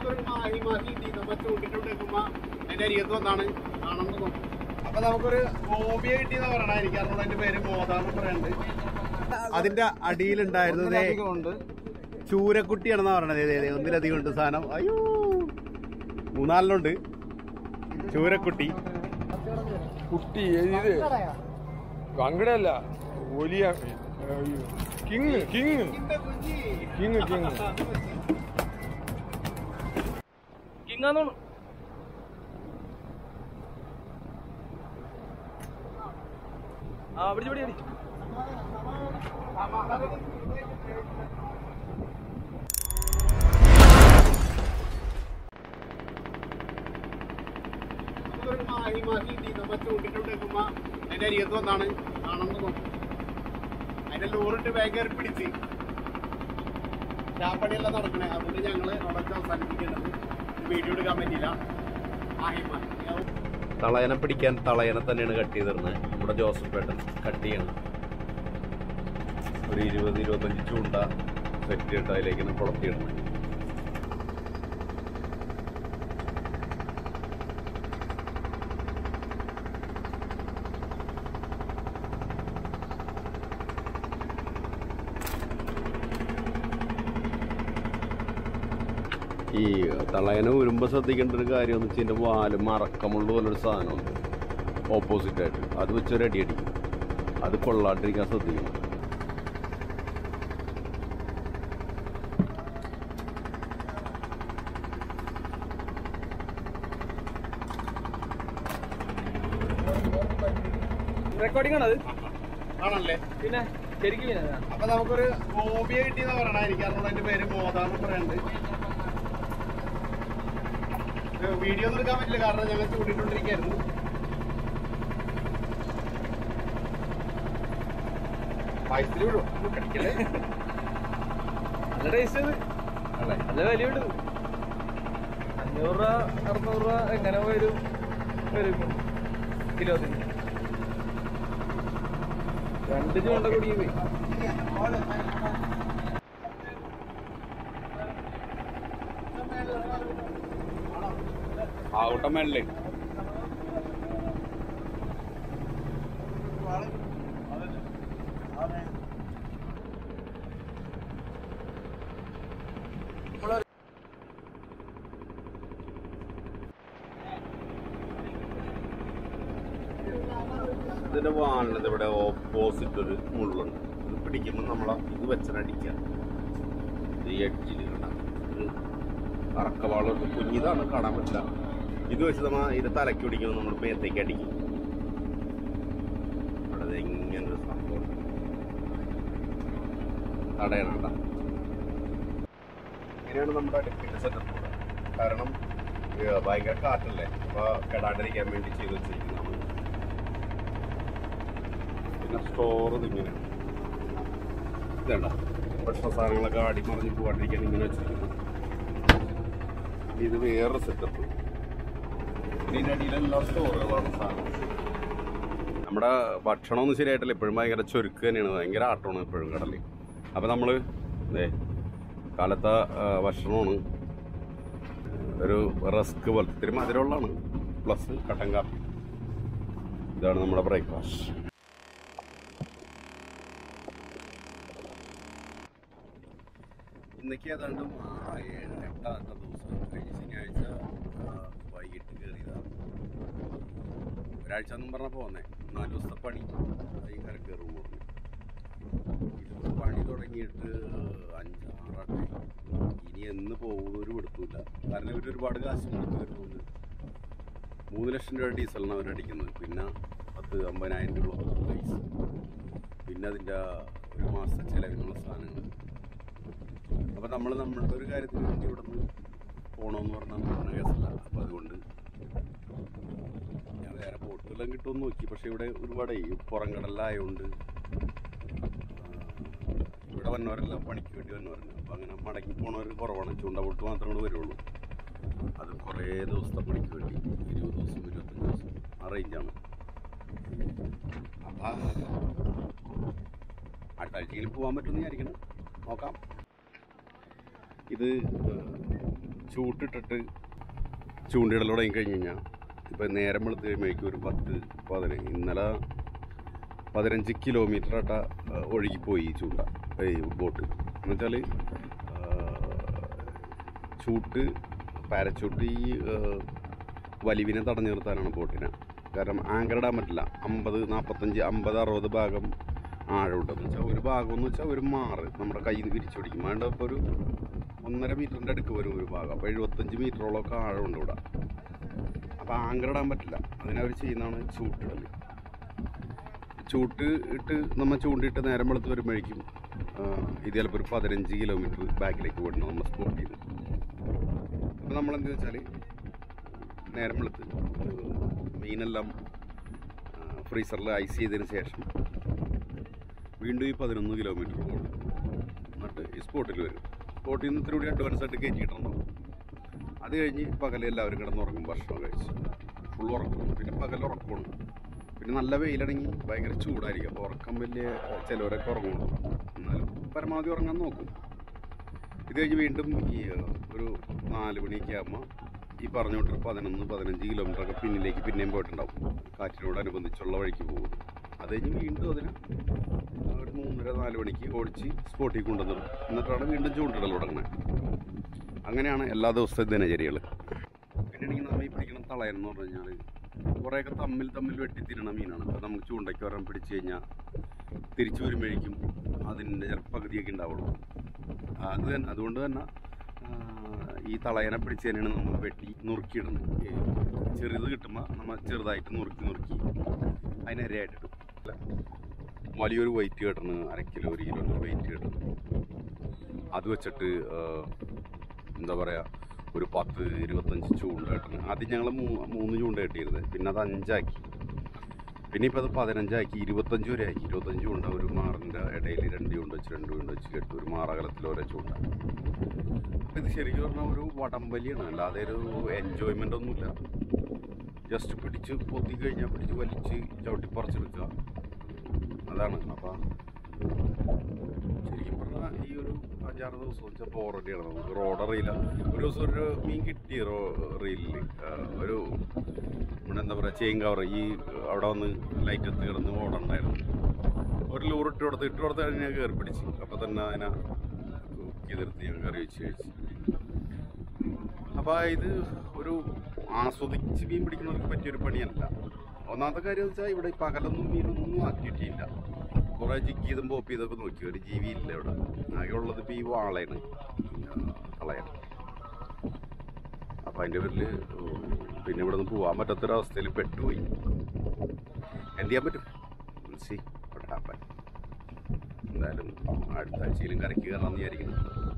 നമുക്കൊരു മാഹി മാഹി ഇട്ടി നമ്മ ചൂണ്ടിട്ടുണ്ടെക്കുമ്പോ അതിന്റെ അരികത്ത് വന്നാണ് കാണുന്നത് അപ്പൊ നമുക്കൊരു ഗോപിയെ കിട്ടിയെന്ന് പറയണ എനിക്ക് അറിഞ്ഞോളൂ അതിന്റെ പേര് മോതാന്ന് പറയുന്നുണ്ട് അതിന്റെ അടിയിലുണ്ടായിരുന്നത് ഉണ്ട് ചൂരക്കുട്ടിയാണെന്നാ പറയണത് ദേ, ദേ, ഒന്നിലധികം ഉണ്ട് സാധനം അയ്യോ മൂന്നാലിലുണ്ട് ചൂരക്കുട്ടി കുട്ടി ഇത് അങ്ങടല്ല വലിയ കിങ് കിങ് കിങ് കിങ് കിങ്ങാന്നോണു ആ പിടിച്ചു പിടി പിടി നമുക്കൊരു മാഹി മാഹി ഇട്ടി നമ്മ ചൂണ്ടിട്ടുണ്ടെക്കുമ്പോ അതിന്റെ അരികത്ത് വന്നാണ് കാണുന്നത് അതിന്റെ ലോറിട്ട് ബാഗ് കയറി പിടിച്ച് ചാപ്പടിയെല്ലാം നടക്കണേ അതുകൊണ്ട് ഞങ്ങള് അവിടെ വെച്ച് അവസാനിപ്പിക്കേണ്ടത് വീഡിയോ എടുക്കാൻ പറ്റിയില്ല മാഹി മാഹി തളയനെ പിടിക്കാൻ തളയനെ തന്നെയാണ് കട്ട് ചെയ്തിരുന്നത് നമ്മുടെ ജോസഫ് പേട്ടൻ കട്ട് ചെയ്യണം ഒരു ഇരുപത് ഇരുപത്തഞ്ച് ചൂണ്ട സെറ്റ് ചെയ്തിട്ട് അതിലേക്കാണ് കുളത്തിയിടുന്നത് ഈ തളയനെ ഉരുമ്പ് ശ്രദ്ധിക്കേണ്ട ഒരു കാര്യം എന്ന് വെച്ചാൽ ഇതിന്റെ വാല് മറക്കമുള്ള പോലൊരു സാധനമുണ്ട് ഓപ്പോസിറ്റ് ആയിട്ട് അത് വെച്ചൊരു അടി അടിക്കും അത് കൊള്ളാണ്ടിരിക്കാൻ ശ്രദ്ധിക്കണം റെക്കോർഡിംഗ് ആണത് ആണല്ലേ പിന്നെ ശരിക്കും പിന്നെ അപ്പൊ നമുക്കൊരു ഗോപിയെ കിട്ടിയെന്ന് പറയണ എനിക്ക് അറിഞ്ഞോളൂ അതിന്റെ പേര് മോതാന്ന് പറയുന്നുണ്ട് വീഡിയോ ഒന്നും എടുക്കാൻ പറ്റില്ല കാരണം ഞങ്ങൾ ചൂണ്ടിട്ടോണ്ടിരിക്കായിരുന്നു വയസ്സിൽ വിടും കടിക്കല്ലേ നല്ല ടേസ്റ്റ് അത് അല്ലേ നല്ല വില ഉണ്ട് അഞ്ഞൂറ് രൂപ അറുന്നൂറ് രൂപ എങ്ങനെ വരും വരും കിലോത്തിന് രണ്ട് ചൂണ്ട കുടുങ്ങി പോയി ആവട്ടെ മേളില് ഇതിന്റെ വാണിത് ഇവിടെ ഓപ്പോസിറ്റ് ഒരു മുള്ളുണ്ട് ഇത് പിടിക്കുമ്പോൾ നമ്മളെ ഇത് വെച്ചടിക്കുക ഈ എഡ്ജിൽ കണ്ടാ ഇത് കറക്കവാളുണ്ട് കുഞ്ഞിതാണ് കാണാൻ പറ്റില്ല ഇത് വെച്ച് നമ്മ ഇത് തലയ്ക്ക് പിടിക്കുമ്പോൾ നമ്മൾ മേത്തേക്ക് അടിക്കും ഇവിടെ ദേ ഇങ്ങനെ ഒരു സംഭവം തടയണണ്ട ഇങ്ങനെയാണ് നമ്മുടെ അടുപ്പിന്റെ സെറ്റപ്പ് കാരണം ഏ, ഭയങ്കര കാറ്റല്ലേ അപ്പൊ കെടാണ്ടിരിക്കാൻ വേണ്ടി ചെയ്ത് വെച്ചിരിക്കുന്നതാണ് പിന്നെ സ്റ്റോർ ഇതിങ്ങനെ ഇതേണ്ട ഭക്ഷണ സാധനങ്ങളൊക്കെ അടിമറിഞ്ഞ് പോകാണ്ടിരിക്കാൻ ഇങ്ങനെ വെച്ചിരിക്കുന്നു ഇത് വേറെ സെറ്റപ്പ് ഇതിൻ്റെ അടിയിലെല്ലാം സ്റ്റോറുകളാണ് സാധനം നമ്മുടെ ഭക്ഷണമൊന്നും ശരിയായിട്ടില്ല ഇപ്പോഴും ഭയങ്കര ചുരുക്ക് തന്നെയാണ് ഭയങ്കര ആട്ടമാണ് ഇപ്പോഴും കടലിൽ അപ്പോൾ നമ്മൾ ഇതേ കാലത്തെ ആ, ഭക്ഷണമാണ് ഒരു റസ്ക് പോലത്തെ ഇത്തിരി മധുരമുള്ളതാണ് പ്ലസ് കട്ടൻ കാപ്പി ഇതാണ് നമ്മുടെ ബ്രേക്ക്ഫാസ്റ്റ് ഇന്നേക്ക് ഏതാണ്ട് ആ, ഏഴ് എട്ടാമത്തെ ദിവസം കഴിഞ്ഞ ശനിയാഴ്ച ആ, വൈകിട്ട് കയറിയതാണ് ഒരാഴ്ച എന്നും പറഞ്ഞ പോന്നെ നാല് ദിവസത്തെ പണി ഭയങ്കര കയറും പറഞ്ഞു ഇതിപ്പോ പണി തുടങ്ങിയിട്ട് അഞ്ചാറട്ടെ ഇനി എന്ന് പോകുന്ന ഒരു പിടുത്തമില്ല കാരണം ഇവർ ഒരുപാട് കാശ് കൊടുത്ത് വരുന്നുണ്ട് മൂന്ന് ലക്ഷം രൂപ ഡീസലിനാണ് അവരടിക്കുന്നത് പിന്നെ പത്ത് അമ്പതിനായിരം രൂപ പൈസ പിന്നെ അതിൻ്റെ ഒരു മാസത്തെ ചിലവിനുള്ള സാധനങ്ങൾ അപ്പം നമ്മൾ നമ്മളുടെ ഒരു കാര്യത്തിന് വേണ്ടി ഇവിടെ നിന്ന് പോകണമെന്ന് പറഞ്ഞാൽ പറഞ്ഞ കേസല്ല അപ്പം അതുകൊണ്ട് ഞാൻ വേറെ ബോട്ടുകളെല്ലാം കിട്ടുമെന്ന് നോക്കി പക്ഷെ ഇവിടെ ഒരുപാട് ഈ പുറം കടലിലായതുകൊണ്ട് ഇവിടെ വന്നവരെല്ലാം പണിക്ക് വേണ്ടി വന്നവരുണ്ട് അപ്പം അങ്ങനെ മടങ്ങി പോണവർ കുറവാണ് ചൂണ്ട ബോട്ട് മാത്രമേ വരുള്ളൂ അത് കുറേ ദിവസത്തെ പണിക്ക് വേണ്ടി ഇരുപത് ദിവസം ഇരുപത്തഞ്ച് ദിവസം ആ റേഞ്ചാണ് അപ്പം അടുത്താഴ്ചയിൽ പോകാൻ പറ്റുമെന്ന് വിചാരിക്കണം നോക്കാം ഇത് ചൂട്ടിട്ടിട്ട് ചൂണ്ടിടൽ തുടങ്ങി കഴിഞ്ഞ് കഴിഞ്ഞാൽ ഇപ്പം നേരം വെളുത്ത് കഴിയുമ്പോഴേക്കും ഒരു പത്ത് പതിനഞ്ച് ഇന്നലെ പതിനഞ്ച് കിലോമീറ്റർ ആട്ട ഒഴുകിപ്പോയി ഈ ചൂണ്ട ഈ ബോട്ട് എന്ന് വെച്ചാൽ ചൂട്ട് പാരച്ചൂട്ട് ഈ ആ, വലിവിനെ തടഞ്ഞു നിർത്താനാണ് ബോട്ടിനെ കാരണം ആങ്കർ ഇടാൻ പറ്റില്ല അമ്പത് നാൽപ്പത്തഞ്ച് അമ്പത് അറുപത് ഭാഗം ആഴമുണ്ടെന്ന് വെച്ചാൽ ഒരു ഭാഗം എന്ന് വെച്ചാൽ ഒരു മാറ് നമ്മുടെ കയ്യിൽ നിന്ന് വിരിച്ചു പിടിക്കും അതുകൊണ്ട് ഇപ്പോൾ ഒരു ഒന്നര മീറ്ററിൻ്റെ അടുക്ക് വരും ഒരു ഭാഗം അപ്പോൾ എഴുപത്തഞ്ച് മീറ്ററോളമൊക്കെ ആഴമുണ്ട് ഇവിടെ അപ്പോൾ ആങ്കർ ഇടാൻ പറ്റില്ല അതിനവർ ചെയ്യുന്നതാണ് ചൂട്ടിടൽ ചൂട്ട് ഇട്ട് നമ്മൾ ചൂണ്ടിട്ട് നേരം വെളുത്ത് വരുമ്പോഴേക്കും ആ, ഇത് ചിലപ്പോൾ ഒരു പതിനഞ്ച് കിലോമീറ്റർ ബാക്കിലേക്ക് വിടണം നമ്മൾ സ്പോട്ട് ചെയ്ത് അപ്പോൾ നമ്മളെന്ത് വെച്ചാൽ നേരം വെളുത്ത് മീനെല്ലാം ഫ്രീസറിൽ ഐസ് ചെയ്തതിന് ശേഷം വീണ്ടും ഈ പതിനൊന്ന് കിലോമീറ്റർ പോകും എന്നിട്ട് ഈ സ്പോട്ടിൽ വരും സ്പോട്ടിൽ നിന്ന് ഇത്തിരി കൂടി അഡ്വാൻസ് ആയിട്ട് കയറ്റിയിട്ടുണ്ടാവും അത് കഴിഞ്ഞ് പകൽ എല്ലാവരും കിടന്നുറങ്ങും ഭക്ഷണം കഴിച്ച് ഫുൾ ഉറക്കം പിന്നെ പകൽ ഉറക്കമാണ് പിന്നെ നല്ല വെയിലാണെങ്കിൽ ഭയങ്കര ചൂടായിരിക്കും അപ്പോൾ ഉറക്കം വലിയ ചിലവരൊക്കെ ഉറങ്ങുള്ളൂ എന്നാലും പരമാവധി ഉറങ്ങാൻ നോക്കും ഇത് കഴിഞ്ഞ് വീണ്ടും ഈ ഏഹ്, ഒരു നാല് മണിയൊക്കെ ആകുമ്പോൾ ഈ പറഞ്ഞുകൊണ്ടൊരു പതിനൊന്ന് പതിനഞ്ച് കിലോമീറ്റർ ഒക്കെ പിന്നിലേക്ക് പിന്നെയും പോയിട്ടുണ്ടാവും കാറ്റിനോടനുബന്ധിച്ചുള്ള വഴിക്ക് പോകും അത് കഴിഞ്ഞ് വീണ്ടും അതിന് ഒരു മൂന്നര നാല് മണിക്ക് ഓടിച്ച് സ്പോട്ടിൽ കൊണ്ടുവന്നിടും എന്നിട്ടാണ് വീണ്ടും ചൂണ്ടിടൽ തുടങ്ങുന്നത് അങ്ങനെയാണ് എല്ലാ ദിവസത്തെ ദിനചര്യകൾ പിന്നെയാണെങ്കിൽ നമ്മൾ ഈ പിടിക്കുന്ന തളയൻ എന്ന് പറഞ്ഞു കഴിഞ്ഞാൽ കുറേയൊക്കെ തമ്മിൽ തമ്മിൽ വെട്ടിത്തിരണ മീനാണ് അപ്പോൾ നമുക്ക് ചൂണ്ടയ്ക്ക് ഒരെണ്ണം പിടിച്ചു കഴിഞ്ഞാൽ തിരിച്ചു വരുമ്പോഴേക്കും അതിൻ്റെ ചിലപ്പോൾ പകുതിയൊക്കെ ഉണ്ടാവുള്ളൂ അത് തന്നെ അതുകൊണ്ട് തന്നെ ആ, ഈ തളയനെ പിടിച്ച് തന്നെയാണ് നമ്മൾ വെട്ടി നുറുക്കിയിടുന്നത് ഈ ചെറുത് കിട്ടുമ്പോൾ നമ്മൾ ചെറുതായിട്ട് നുറുക്കി നുറുക്കി അതിന് ഇരയായിട്ടിടും അല്ല വലിയൊരു വെയിറ്റ് കിട്ടണ് അര കിലോ ഒരു കിലോൻ്റെ വെയിറ്റ് കിട്ടണം അത് വെച്ചിട്ട് ആ, എന്താ പറയുക ഒരു പത്ത് ഇരുപത്തഞ്ച് ചൂണ്ട കിട്ടണം ആദ്യം ഞങ്ങൾ മൂന്ന് ചൂണ്ട കിട്ടിയിരുന്നത് പിന്നെ അത് അഞ്ചാക്കി പിന്നെ ഇപ്പോൾ അത് പതിനഞ്ചാക്കി ഇരുപത്തഞ്ച് വരെ ആക്കി ഇരുപത്തഞ്ച് ചൂണ്ട ഒരു മാറിൻ്റെ ഇടയിൽ രണ്ട് ചൂണ്ട വെച്ച് രണ്ട് ചൂണ്ട വെച്ച് കെട്ടി ഒരു മാറകലത്തിൽ ഓരോ ചൂണ്ട അപ്പോൾ ഇത് ശരിക്കും പറഞ്ഞാൽ ഒരു വടംവലിയാണ് അല്ലാതെ ഒരു എൻജോയ്മെൻ്റ് ഒന്നുമില്ല ജസ്റ്റ് പിടിച്ച് പൊത്തി കഴിഞ്ഞാൽ പിടിച്ച് വലിച്ച് ചവിട്ടി പറിച്ചെടുക്കുക അതാണ് അപ്പോൾ ശരിക്കും പറഞ്ഞാൽ ഈ ഒരു അഞ്ചാറ് ദിവസം വെച്ചാൽ ബോറടിയാണ് നമുക്ക് റോഡ് അറിയില്ല ഒരു ദിവസം ഒരു മീൻ കിട്ടി റോ റീലിൽ ഒരു ഇവിടെ എന്താ പറയുക ചെയിൻ കവർ ഈ അവിടെ വന്ന് ലൈറ്റ് എത്തി കിടന്ന് ഓടണ്ടായിരുന്നു ഒരു ലൂർ ഇട്ട് കൊടുത്ത് ഇട്ട് കൊടുത്ത് കഴിഞ്ഞ് ഞാൻ കയറി പിടിച്ച് അപ്പോൾ തന്നെ അതിനെ കുക്ക് ചെയ്തെടുത്ത് ഞാൻ കറി വെച്ച് കഴിച്ച് അപ്പോൾ ഇത് ഒരു ആസ്വദിച്ച് മീൻ പിടിക്കുന്നവർക്ക് പറ്റിയൊരു പണിയല്ല ഒന്നാമത്തെ കാര്യം എന്ന് വെച്ചാൽ ഇവിടെ ഈ പകലൊന്നും മീനൊന്നും ആക്ടിവിറ്റി ഇല്ല കുറേ ജിഗ് ചെയ്തും പോപ്പ് ചെയ്തൊക്കെ നോക്കി ഒരു ജീവിയില്ല ഇവിടെ ആകെ ഉള്ളത് ഇപ്പോൾ ഈ വാളയാണ് കളയാൻ അപ്പം അതിൻ്റെ പേരിൽ പിന്നെ ഇവിടെ നിന്ന് പോകാൻ പറ്റാത്തൊരവസ്ഥയിൽ പെട്ടുപോയി എന്ത് ചെയ്യാൻ പറ്റും സി ഹാപ്പൻ എന്തായാലും അടുത്ത ആഴ്ചയിലും കരയ്ക്ക് കയറാമെന്ന് വിചാരിക്കുന്നു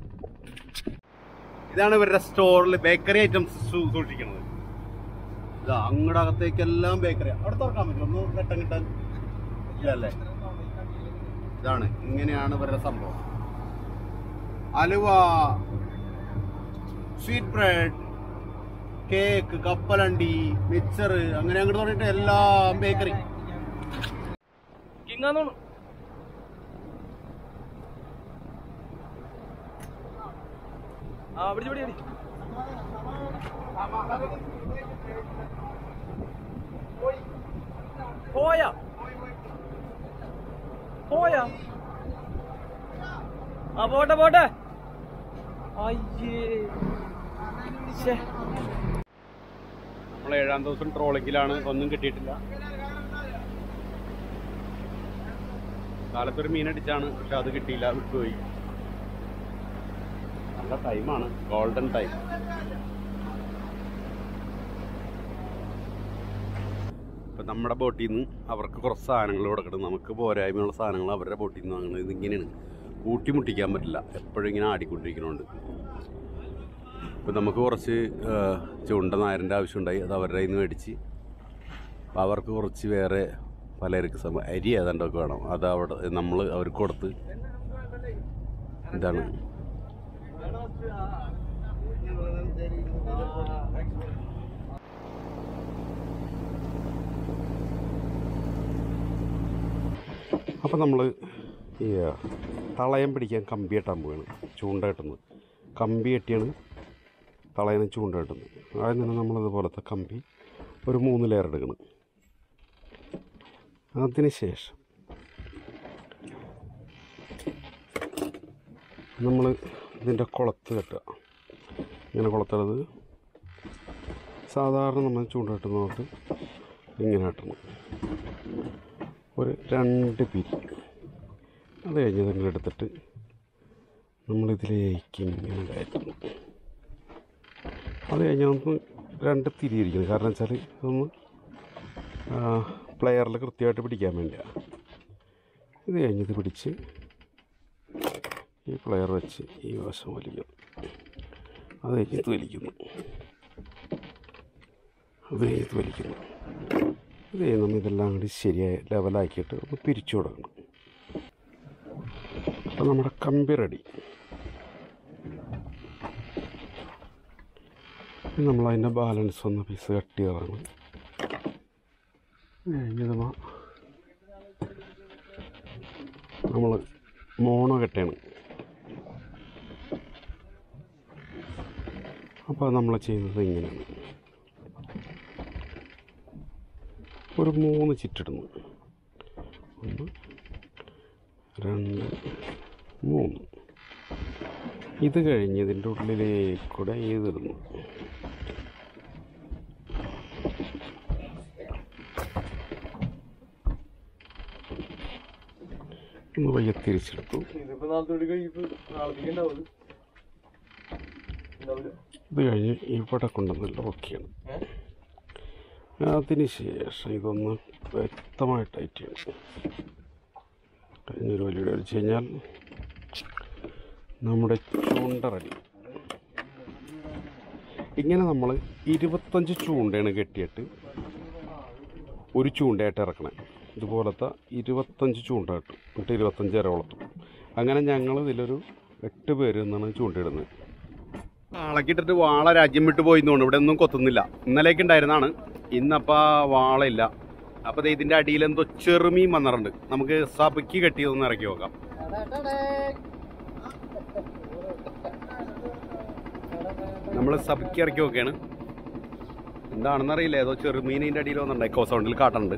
ഇതാണ് ഇവരുടെ സ്റ്റോറിൽ ബേക്കറി ഐറ്റംസ് സൂക്ഷിക്കുന്നത് ഇതാ അങ്ങടെ അകത്തേക്കെല്ലാം ബേക്കറി അവിടെ തുറക്കാൻ പറ്റും ഒന്ന് ഘട്ടം കിട്ടാൻ ഇല്ലല്ലേ ഇതാണ് ഇങ്ങനെയാണ് ഇവരുടെ സംഭവം അലുവ സ്വീറ്റ് ബ്രെഡ് കേക്ക് കപ്പലണ്ടി മിക്സർ അങ്ങനെ അങ്ങോട്ട് തുടങ്ങിയിട്ട് എല്ലാം ബേക്കറി കിങ്ങാന്നോണു ആ പിടിച്ച് പിടി പിടി പോയാ പോയാ ആ പോട്ടെ പോട്ടെ അയ്യേ ശ്ശേ. നമ്മൾ ഏഴാം ദിവസം ട്രോളിങ്ങിലാണ് ഒന്നും കിട്ടിയിട്ടില്ല കാലത്തൊരു മീനടിച്ചാണ് പക്ഷെ അത് കിട്ടിയില്ല വിട്ടുപോയി നല്ല ടൈമാണ് ഗോൾഡൻ ടൈം ഇപ്പം നമ്മുടെ ബോട്ടിൽ നിന്ന് അവർക്ക് കുറച്ച് സാധനങ്ങൾ കൊടുക്കണം നമുക്ക് പോരായ്മയുള്ള സാധനങ്ങൾ അവരുടെ ബോട്ടിൽ നിന്ന് വാങ്ങുന്നത് ഇതിങ്ങനെയാണ് കൂട്ടിമുട്ടിക്കാൻ പറ്റില്ല എപ്പോഴും ഇങ്ങനെ ആടിക്കൊണ്ടിരിക്കണോണ്ട് ഇപ്പം നമുക്ക് കുറച്ച് ആ, ചുണ്ട നായരിൻ്റെ ആവശ്യമുണ്ടായി അത് അവരുടെ കയ്യിൽ നിന്ന് മേടിച്ച് അപ്പം അവർക്ക് കുറച്ച് വേറെ പലർക്ക് സമ അരി ഏതാണ്ടൊക്കെ വേണം അത് അവിടെ നമ്മൾ അവർക്ക് കൊടുത്ത് എന്താണ് അപ്പം നമ്മൾ ഈ തളയം പിടിക്കാൻ കമ്പി കെട്ടാൻ പോവുകയാണ് ചൂണ്ട കെട്ടുന്നത് കമ്പി കെട്ടിയാണ് തളയനെ ചൂണ്ട കിട്ടുന്നത് ആദ്യം തന്നെ നമ്മളിതുപോലത്തെ കമ്പി ഒരു മൂന്ന് ലെയർ എടുക്കണം അതിന് ശേഷം നമ്മൾ ഇതിൻ്റെ കുളത്ത് കെട്ടുക ഇങ്ങനെ കുളത്തുള്ളത് സാധാരണ നമ്മൾ ചൂണ്ട കെട്ടുന്നതുകൊണ്ട് ഇങ്ങനെ കെട്ടണം ഒരു രണ്ട് പിരി അത് കഴിഞ്ഞ് നിങ്ങൾ എടുത്തിട്ട് നമ്മളിതിലേക്ക് ഇങ്ങനെ കയറ്റുന്നു അത് കഴിഞ്ഞ് നമുക്ക് രണ്ട് തിരിയിരിക്കണം കാരണം വെച്ചാൽ ഇതൊന്ന് പ്ലെയറിൽ കൃത്യമായിട്ട് പിടിക്കാൻ വേണ്ടിയാണ് ഇത് കഴിഞ്ഞത് പിടിച്ച് ഈ പ്ലെയർ വെച്ച് ഈ വശം വലിക്കും അത് കഴിഞ്ഞ് ഇത് വലിക്കുന്നു അത് കഴിഞ്ഞ് ഇത് വലിക്കുന്നു ഇത് കഴിഞ്ഞ് നമ്മൾ ഇതെല്ലാം കൂടി ശരിയായി ലെവലാക്കിയിട്ട് ഒന്ന് പിരിച്ചു കൊടുക്കണം അപ്പോൾ നമ്മുടെ കമ്പി റെഡി ഇനി നമ്മൾ അതിൻ്റെ ബാലൻസ് ഒന്ന് പീസ് കട്ട് ചെയ്തതാണ് കഴിഞ്ഞത് നമ്മൾ മോണോ കെട്ടയാണ് അപ്പോൾ നമ്മൾ ചെയ്യുന്നത് ഇങ്ങനെയാണ് ഒരു മൂന്ന് ചിറ്റിടുന്നു ഒന്ന് രണ്ട് മൂന്ന് ഇത് കഴിഞ്ഞ് ഇതിൻ്റെ ഉള്ളിലേക്കൂടെ ഇതിടുന്നു ഒന്ന് പയ്യെ തിരിച്ചെടുത്തു ഇതിപ്പോ നാളത്തോടെ കഴിയുമ്പോ നാളത്തേക്ക് ഉണ്ടാവും ഉണ്ടാവില്ല ഇത് കഴിഞ്ഞ് ഇവിടെ കൊണ്ടുവന്ന് ലോക്കിയാണ് അതിന് ശേഷം ഇതൊന്ന് വ്യക്തമായി ടൈറ്റ് ചെയ്യണം കഴിഞ്ഞൊരു വലിയ വെച്ച് കഴിഞ്ഞാൽ നമ്മുടെ ചൂണ്ട റെഡി ഇങ്ങനെ നമ്മൾ ഇരുപത്തഞ്ച് ചൂണ്ടയാണ് കെട്ടിയിട്ട് ഒരു ചൂണ്ടയായിട്ട് ഇറക്കണേ ഇതുപോലത്തെ ഇരുപത്തഞ്ച് ചൂണ്ട കിട്ടും എന്നിട്ട് ഇരുപത്തഞ്ച് ഇര വളർത്തും അങ്ങനെ ഞങ്ങൾ ഇതിലൊരു എട്ട് പേര് എന്നാണ് ചൂണ്ടയിടുന്നത് വാളക്കിട്ടിട്ട് വാള രാജ്യം വിട്ടു പോയി തോന്നുന്നു ഇവിടെ ഒന്നും കൊത്തുന്നില്ല ഇന്നലേക്ക് ഉണ്ടായിരുന്നാണ് ഇന്നപ്പോൾ വാളയില്ല അപ്പോൾ ഇതിൻ്റെ അടിയിൽ എന്തോ ചെറുമീൻ വന്നിട്ടുണ്ട് നമുക്ക് സബയ്ക്ക് കെട്ടിയതൊന്ന് ഇറക്കി നോക്കാം നമ്മൾ സബയ്ക്ക് ഇറക്കി നോക്കുകയാണ് എന്താണെന്ന് അറിയില്ല ഏതോ ചെറുമീൻ ഇതിൻ്റെ അടിയിൽ വന്നിട്ടുണ്ട് എക്കോ സൗണ്ടിൽ കാട്ടുന്നുണ്ട്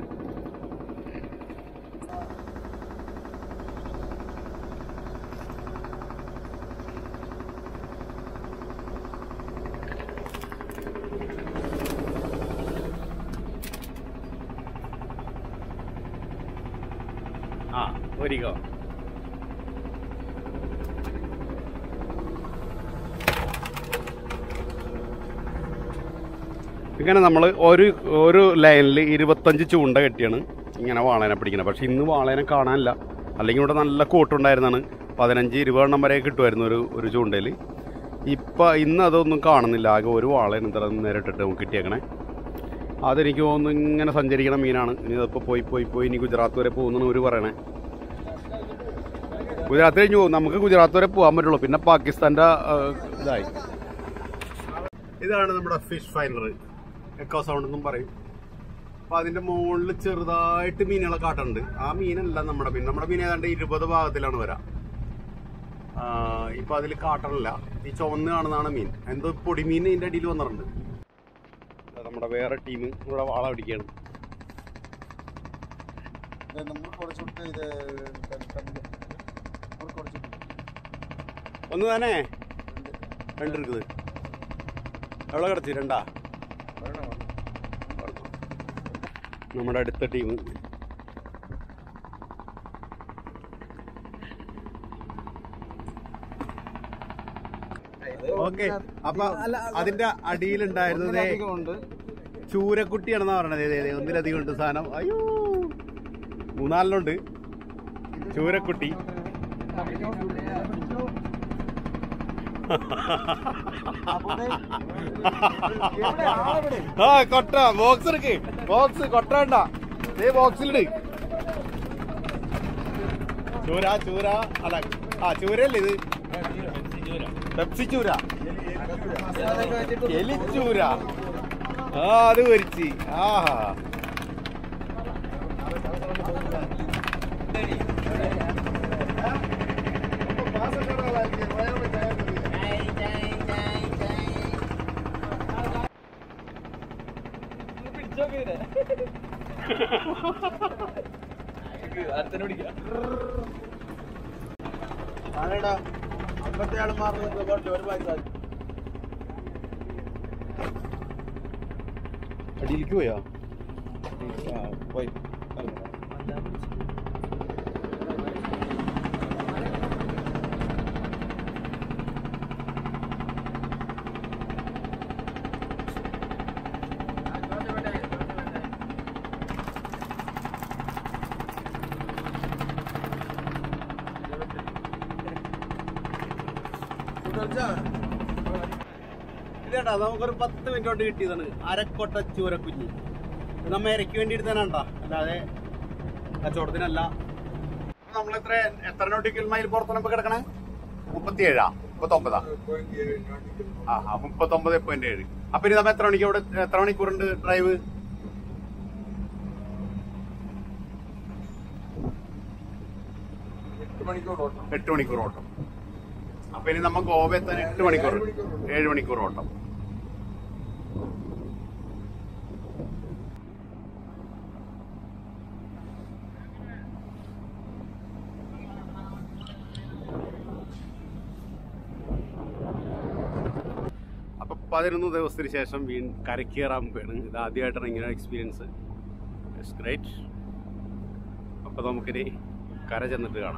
ആ ഒരിക്കോ ഇങ്ങനെ നമ്മൾ ഒരു ഒരു ലൈനിൽ ഇരുപത്തഞ്ച് ചൂണ്ട കെട്ടിയാണ് ഇങ്ങനെ വാളേനെ പിടിക്കുന്നത് പക്ഷെ ഇന്ന് വാളേനെ കാണാനില്ല അല്ലെങ്കിൽ ഇവിടെ നല്ല കൂട്ടുണ്ടായിരുന്നാണ് പതിനഞ്ച് ഇരുപതെണ്ണം വരെ കിട്ടുമായിരുന്നു ഒരു ഒരു ചൂണ്ടയിൽ ഇപ്പം ഇന്ന് അതൊന്നും കാണുന്നില്ല ആകെ ഒരു വാളേനെ ഇത്ര നേരിട്ടിട്ട് നമുക്ക് കിട്ടിയേക്കണേ അതെനിക്ക് തോന്നുന്നു ഇങ്ങനെ സഞ്ചരിക്കണ മീനാണ് ഇനി ഇതിപ്പോൾ പോയി പോയി പോയി ഇനി ഗുജറാത്ത് വരെ പോകുന്നതാണ് ഒരു പറയണേ ഗുജറാത്ത് കഴിഞ്ഞു പോകും നമുക്ക് ഗുജറാത്ത് വരെ പോകാൻ പറ്റുള്ളൂ പിന്നെ പാകിസ്ഥാൻ്റെ ഇതായി ഇതാണ് നമ്മുടെ ഫിഷ് ഫൈനർ എക്കോ സൗണ്ട് എന്നും പറയും അപ്പൊ അതിന്റെ മുകളിൽ ചെറുതായിട്ട് മീനുകളെ കാട്ടുണ്ട് ആ മീനല്ല നമ്മുടെ മീൻ നമ്മുടെ മീൻ ഏതാണ്ട് ഇരുപത് ഭാഗത്തിലാണ് വരാ ആ, ഇപ്പൊ അതിൽ കാട്ടണില്ല ഈ ചുവന്ന് കാണുന്നതാണ് മീൻ എന്തോ പൊടിമീൻ ഇതിന്റെ അടിയിൽ വന്നിട്ടുണ്ട് അത് നമ്മുടെ വേറെ ടീം ഇവിടെ വാള പിടിക്കുകയാണ് നമ്മൾ കുറച്ചുകൂട്ട് ഇത് നമ്മൾ കുറച്ചുകൂട്ട് ഒന്ന് തന്നെ രണ്ടിരിക്കുന്നത് എവിടെ കിടത്തി രണ്ടാ നമ്മുടെ അടുത്ത ടീം ഓക്കെ അപ്പൊ അതിന്റെ അടിയിലുണ്ടായിരുന്നത് ഉണ്ട് ചൂരക്കുട്ടിയാണെന്നാ പറയണത് ദേ, ദേ, ദേ, ഒന്നിലധികം ഉണ്ട് സാധനം അയ്യോ മൂന്നാലിനുണ്ട് ചൂരക്കുട്ടി ആ കൊട്ട ബോക്സ് എടുക്ക് ബോക്സ് കൊട്ട വേണ്ട ദേ ബോക്സിലിട് ചൂര ചൂര അല്ല ആ ചൂരല്ലേ ഇത് പെപ്സി ചൂര എലിച്ചൂര ആ അത് പൊരിച്ച് ആഹാ പിടിച്ചോക്കെ അടുത്തന്നെ പിടിക്കാം ആണേടാ അമ്പത്തെ ആൾ മാറുന്നത് ഒരു പൈസ അടിയിലേക്ക് പോയാ പോയി ഇതേട്ടാ നമുക്കൊരു പത്ത് മിനിറ്റ് കൊണ്ട് കിട്ടിയതാണ് അരക്കൊട്ട ചൂരക്കുഞ്ഞി ഇത് നമ്മ ഇരയ്ക്ക് വേണ്ടി എടുത്താനാണ്ടാ അല്ലാതെ കച്ചവടത്തിനല്ല നമ്മൾ എത്ര എത്ര നോട്ടിക്കൽ മൈൽ പുറത്താണ് ഇപ്പൊ കിടക്കണേ മുപ്പത്തിയേഴാ മുപ്പത്തൊമ്പതാ ആ ആ മുപ്പത്തൊമ്പത് പോയിന്റ് ഏഴ് അപ്പൊ ഇനി നമ്മ എത്ര മണിക്ക് അവിടെ എത്ര മണിക്കൂറുണ്ട് ഡ്രൈവ് എട്ട് മണിക്കൂർ ഓട്ടം അപ്പൊ ഇനി നമ്മ ഗോവ എത്താൻ എട്ട് മണിക്കൂർ ഏഴ് മണിക്കൂർ ഓട്ടം അപ്പൊ പതിനൊന്ന് ദിവസത്തിന് ശേഷം വീണ്ടും കരയ്ക്ക് കയറാൻ പോവാണ് ഇത് ആദ്യമായിട്ടാണ് ഇങ്ങനെ എക്സ്പീരിയൻസ് ഇറ്റ്സ് ഗ്രേറ്റ് അപ്പൊ നമുക്കിനി കര ചെന്നിട്ട് കാണാം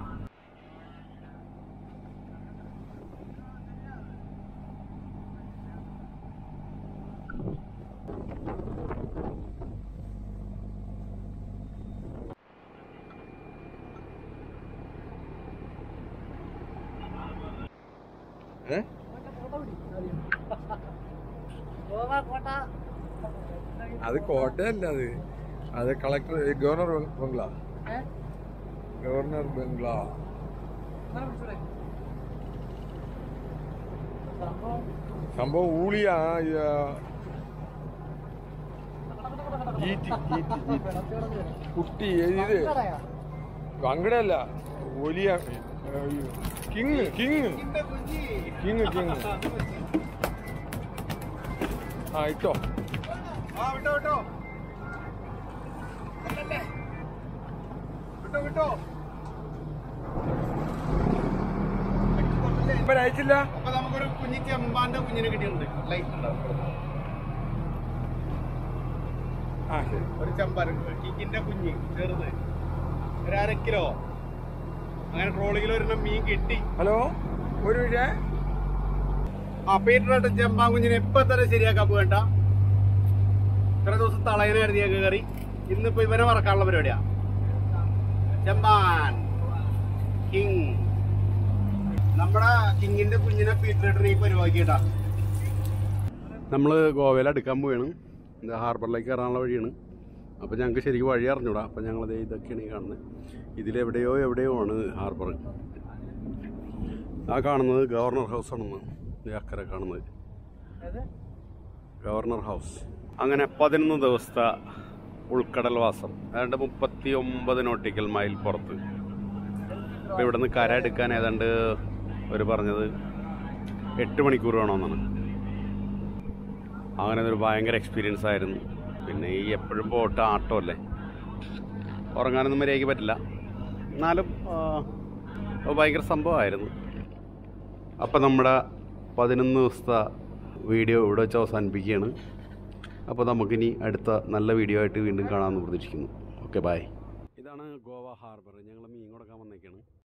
ഏ അത് കോട്ടയല്ല അത് അത് collector governor bungalow governor bungalow സംഭവം ഊളിയാ ഇത് ജീറ്റി ജീറ്റി ജീറ്റി കുട്ടി ഇത് വങ്കടല്ല വലിയ കിങ് കിങ് കിങ് കിങ് ആ ഇട്ടോ ആ വിട്ടോ വിട്ടോ അല്ലല്ലേ വിട്ടോ വിട്ടോ ഇവൻ അയച്ചില്ല അപ്പൊ നമുക്കൊരു കുഞ്ഞി ചെമ്പാന്റെ കുഞ്ഞിനെ കിട്ടിയിട്ടുണ്ട് ലൈറ്റ് ഉണ്ടാവും ആ ശരി ഒരു ചെമ്പാൻ കിങ്ങിന്റെ കുഞ്ഞ് ചെറുത് ഒരു അര കിലോ അങ്ങനെ ട്രോളിങ്ങിൽ ഒരെണ്ണം മീൻ കിട്ടി ഹലോ ഒരു മിനിറ്റ് ആ പീറ്ററായിട്ട് ചെമ്പാൻ കുഞ്ഞിനെ ഇപ്പൊ തന്നെ ശരിയാക്കാൻ പോകണ്ട ഇത്ര ദിവസം തളയനായിരുന്നു ഞങ്ങൾ കയറി ഇന്നിപ്പോ ഇവനെ മറക്കാനുള്ള പരിപാടിയാ ചെമ്പാൻ കിങ് നമ്മുടെ കിങ്ങിന്റെ കുഞ്ഞിനെ പീറ്ററായിട്ട് ഈ പരിപാടിട്ടാ നമ്മള് ഗോവയിൽ അടുക്കാൻ പോവാണ് ഇത് ഹാർബറിലേക്ക് കയറാനുള്ള വഴിയാണ് അപ്പോൾ ഞങ്ങൾക്ക് ശരിക്കും വഴി അറിഞ്ഞൂടാ അപ്പോൾ ഞങ്ങളത് ഇതൊക്കെയാണ് ഈ കാണുന്നത് ഇതിലെവിടെയോ എവിടെയോ ആണ് ഹാർബർ ആ കാണുന്നത് ഗവർണർ ഹൗസ് ആണെന്ന് ഈ അക്കരെ കാണുന്നത് ഗവർണർ ഹൗസ് അങ്ങനെ പതിനൊന്ന് ദിവസത്തെ ഉൾക്കടൽ വാസം ഏതാണ്ട് മുപ്പത്തി ഒമ്പത് നോട്ടിക്കൽ മൈൽ പുറത്ത് അപ്പോൾ ഇവിടുന്ന് കര എടുക്കാൻ ഏതാണ്ട് ഒരു പറഞ്ഞത് എട്ട് മണിക്കൂർ വേണമെന്നാണ് അങ്ങനെ ഒരു ഭയങ്കര എക്സ്പീരിയൻസ് ആയിരുന്നു പിന്നെ ഈ എപ്പോഴും പോട്ട് ആട്ടോ അല്ലേ ഉറങ്ങാനൊന്നും മര്യാദയ്ക്ക് പറ്റില്ല എന്നാലും ആ, അത് ഭയങ്കര സംഭവമായിരുന്നു അപ്പം നമ്മുടെ പതിനൊന്ന് ദിവസത്തെ വീഡിയോ ഇവിടെ വെച്ച് അവസാനിപ്പിക്കുകയാണ് അപ്പോൾ നമുക്കിനി അടുത്ത നല്ല വീഡിയോ ആയിട്ട് വീണ്ടും കാണാമെന്ന് പ്രതീക്ഷിക്കുന്നു ഓക്കെ ബായ് ഇതാണ് ഗോവ ഹാർബർ ഞങ്ങൾ മീൻ കൊടുക്കാൻ വന്നേക്കാണ്